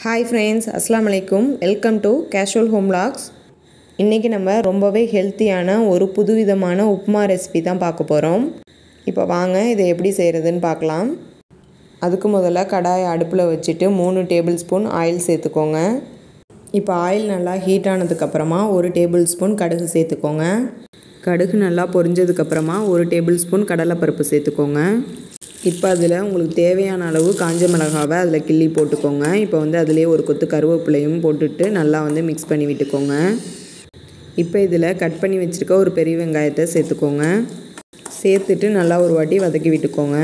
hi friends அஸ்லாம் வலைக்கும் welcome to casual home logs இன்றைக்கி நம்ம ரொம்பவே ஹெல்த்தியான ஒரு புதுவிதமான உப்புமா ரெசிபி தான் பார்க்க போகிறோம் இப்போ வாங்க இதை எப்படி செய்கிறதுன்னு பார்க்கலாம் அதுக்கு முதல்ல கடாயை அடுப்பில் வச்சுட்டு மூணு டேபிள் ஸ்பூன் ஆயில் சேர்த்துக்கோங்க இப்போ ஆயில் நல்லா ஹீட் ஆனதுக்கப்புறமா ஒரு டேபிள் ஸ்பூன் கடுகு சேர்த்துக்கோங்க கடுகு நல்லா பொரிஞ்சதுக்கப்புறமா ஒரு டேபிள் ஸ்பூன் கடலைப்பருப்பு சேர்த்துக்கோங்க இப்போ அதில் உங்களுக்கு தேவையான அளவு காஞ்ச மிளகாவை அதில் கிள்ளி போட்டுக்கோங்க இப்போ வந்து அதிலே ஒரு கொத்து கருவேப்பிலையும் போட்டுட்டு நல்லா வந்து மிக்ஸ் பண்ணி விட்டுக்கோங்க இப்போ இதில் கட் பண்ணி வச்சுருக்க ஒரு பெரிய வெங்காயத்தை சேர்த்துக்கோங்க சேர்த்துட்டு நல்லா ஒரு வாட்டி வதக்கி விட்டுக்கோங்க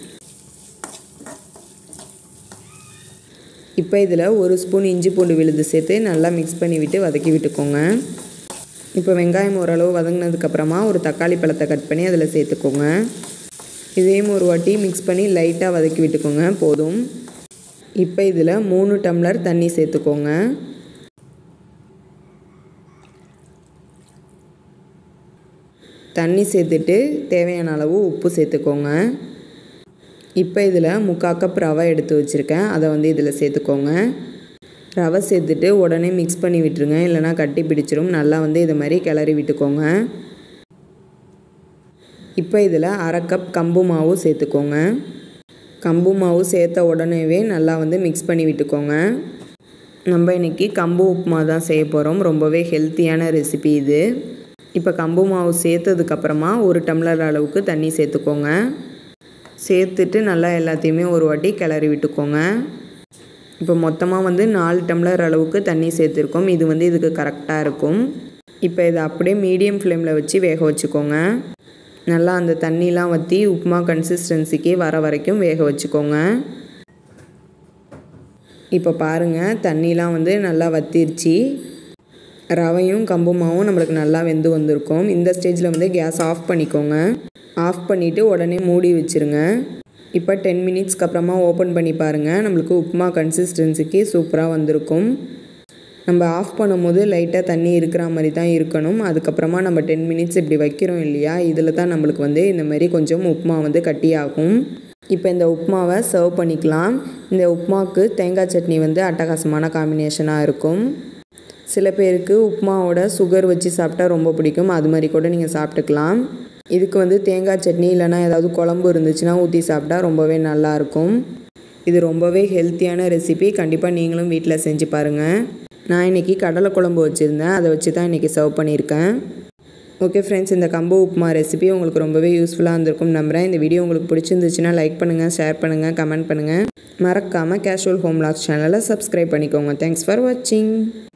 இப்போ இதில் ஒரு ஸ்பூன் இஞ்சி பூண்டு விழுது சேர்த்து நல்லா மிக்ஸ் பண்ணி விட்டு வதக்கி விட்டுக்கோங்க இப்போ வெங்காயம் ஓரளவு வதங்கினதுக்கப்புறமா ஒரு தக்காளி பழத்தை கட் பண்ணி அதில் சேர்த்துக்கோங்க இதையும் ஒரு வாட்டி மிக்ஸ் பண்ணி லைட்டாக வதக்கி விட்டுக்கோங்க போதும் இப்போ இதில் மூணு டம்ளர் தண்ணி சேர்த்துக்கோங்க தண்ணி சேர்த்துட்டு தேவையான அளவு உப்பு சேர்த்துக்கோங்க இப்போ இதில் முக்கால் கப் ரவை எடுத்து வச்சுருக்கேன் அதை வந்து இதில் சேர்த்துக்கோங்க ரவை சேர்த்துட்டு உடனே மிக்ஸ் பண்ணி விட்டுருங்க இல்லைனா கட்டி பிடிச்சிரும் நல்லா வந்து இதை மாதிரி கிளறி விட்டுக்கோங்க இப்போ இதில் அரை கப் கம்பு மாவு சேர்த்துக்கோங்க கம்பு மாவு சேர்த்த உடனேவே நல்லா வந்து மிக்ஸ் பண்ணி விட்டுக்கோங்க நம்ம இன்றைக்கி கம்பு உப்புமா தான் செய்ய போகிறோம் ரொம்பவே ஹெல்த்தியான ரெசிபி இது இப்போ கம்பு மாவு சேர்த்ததுக்கப்புறமா ஒரு டம்ளர் அளவுக்கு தண்ணி சேர்த்துக்கோங்க சேர்த்துட்டு நல்லா எல்லாத்தையுமே ஒரு வாட்டி கிளறி விட்டுக்கோங்க இப்போ மொத்தமாக வந்து நாலு டம்ளர் அளவுக்கு தண்ணி சேர்த்துருக்கோம் இது வந்து இதுக்கு கரெக்டாக இருக்கும் இப்போ இதை அப்படியே மீடியம் ஃப்ளேமில் வச்சு வேக வச்சுக்கோங்க நல்லா அந்த தண்ணிலாம் வற்றி உப்புமா கன்சிஸ்டன்சிக்கு வர வரைக்கும் வேக வச்சுக்கோங்க இப்போ பாருங்கள் தண்ணிலாம் வந்து நல்லா வத்திருச்சு ரவையும் கம்புமாவும் நம்மளுக்கு நல்லா வெந்து வந்திருக்கும் இந்த ஸ்டேஜில் வந்து கேஸ் ஆஃப் பண்ணிக்கோங்க ஆஃப் பண்ணிவிட்டு உடனே மூடி வச்சுருங்க இப்போ டென் மினிட்ஸ்க்கு அப்புறமா ஓப்பன் பண்ணி பாருங்கள் நம்மளுக்கு உப்புமா கன்சிஸ்டன்சிக்கு சூப்பராக வந்திருக்கும் நம்ம ஆஃப் பண்ணும்போது லைட்டாக தண்ணி இருக்கிற மாதிரி தான் இருக்கணும் அதுக்கப்புறமா நம்ம டென் மினிட்ஸ் இப்படி வைக்கிறோம் இல்லையா இதில் தான் நம்மளுக்கு வந்து இந்த மாதிரி கொஞ்சம் உப்புமா வந்து கட்டியாகும் இப்போ இந்த உப்புமாவை சர்வ் பண்ணிக்கலாம் இந்த உப்புமாவுக்கு தேங்காய் சட்னி வந்து அட்டகாசமான காம்பினேஷனாக இருக்கும் சில பேருக்கு உப்புமாவோட சுகர் வச்சு சாப்பிட்டா ரொம்ப பிடிக்கும் அது மாதிரி கூட நீங்கள் சாப்பிட்டுக்கலாம் இதுக்கு வந்து தேங்காய் சட்னி இல்லைனா ஏதாவது குழம்பு இருந்துச்சுன்னா ஊற்றி சாப்பிட்டா ரொம்பவே நல்லாயிருக்கும் இது ரொம்பவே ஹெல்த்தியான ரெசிபி கண்டிப்பாக நீங்களும் வீட்டில் செஞ்சு பாருங்கள் நான் இன்றைக்கி கடலை குழம்பு வச்சுருந்தேன் அதை வச்சு தான் இன்றைக்கி சர்வ் பண்ணியிருக்கேன் ஓகே ஃப்ரெண்ட்ஸ் இந்த கம்பு உப்புமா ரெசிபி உங்களுக்கு ரொம்பவே யூஸ்ஃபுல்லாக இருந்திருக்கும் நம்புகிறேன் இந்த வீடியோ உங்களுக்கு பிடிச்சிருந்துச்சுன்னா லைக் பண்ணுங்கள் ஷேர் பண்ணுங்கள் கமெண்ட் பண்ணுங்கள் மறக்காமல் கேஷுவல் ஹோம் லாக்ஸ் சேனலை சப்ஸ்கிரைப் பண்ணிக்கோங்க தேங்க்ஸ் ஃபார் வாட்சிங்